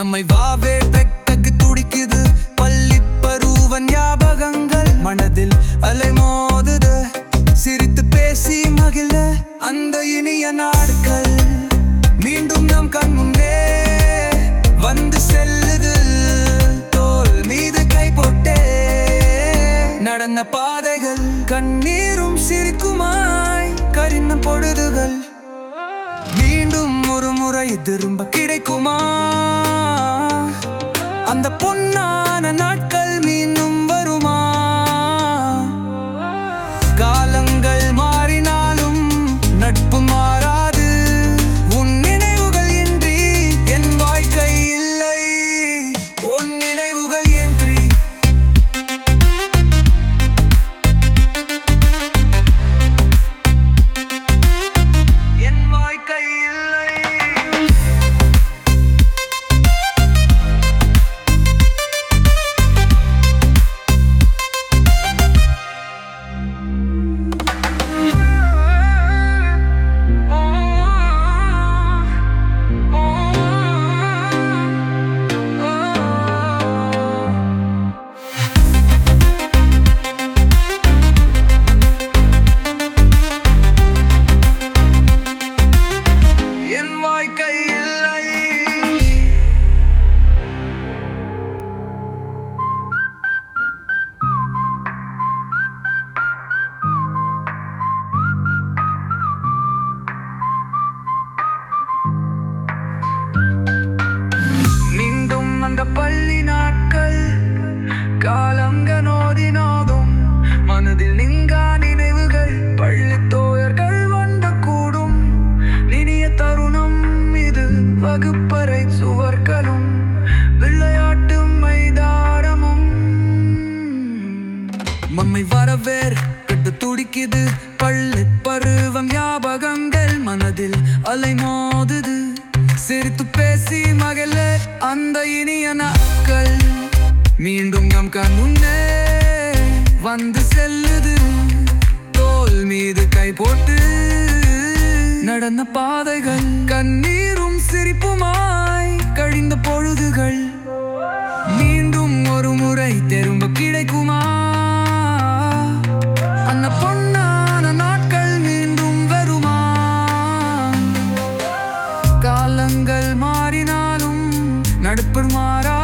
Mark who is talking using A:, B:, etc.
A: நம்மை வாவே பெட்டக்கு துடிக்குது பள்ளி பருவ ஞாபகங்கள் மனதில் அலைமோதுது சிரித்து பேசி மகிழ அந்த இனிய நாட்கள் மீண்டும் நம் கண் முன்னே வந்து செல்லுது தோல் மீது கை போட்டே நடந்த பாதைகள் கண்ணீரும் சிரிக்குமாய் கரிந்த பொழுதுகள் மீண்டும் ஒரு முறை திரும்ப கிடைக்குமா அந்த பொன்னான நாட்கள் மீண்டும் வருமா காலங்கள் மாறினாலும் நட்பு மாறாது உன் நினைவுகள் இன்றி என் வாழ்க்கை இல்லை உன் நினைவுகள் இன்றி என் வாழ்க்கை இல்லை என் வாழ்க்கை இல்லை மீண்டும் அந்த பள்ளி நாட்கள் காலங்க நோதி நோதும் மனதில் நீங்கா நினைவுகள் பள்ளி தோயர்கள் வந்த கூடும் இனிய தருணம் இது வகுப்பறை சுவர்களும் விளையாட்டு மைதானமும் மம்மை வரவேற் கட்டு துடிக்குது பள்ளி பருவம் ஞாபகங்கள் மனதில் அலைமோதுது சிரித்து பேசி மகள அந்த இனிய நாட்கள் மீண்டும் நம் கண் முன்னே வந்து செல்லுது தோல் மீது கை போட்டு நடந்த பாதைகள் கண்ணீரும் சிரிப்புமாய் கழிந்த பொழுதுகள் மீண்டும் ஒரு முறை திரும்ப கிடைக்குமா அந்த பொன்னான நாட்கள் மீண்டும் வருமா காலங்கள் மாறினாலும் நடுப்பர் மாறா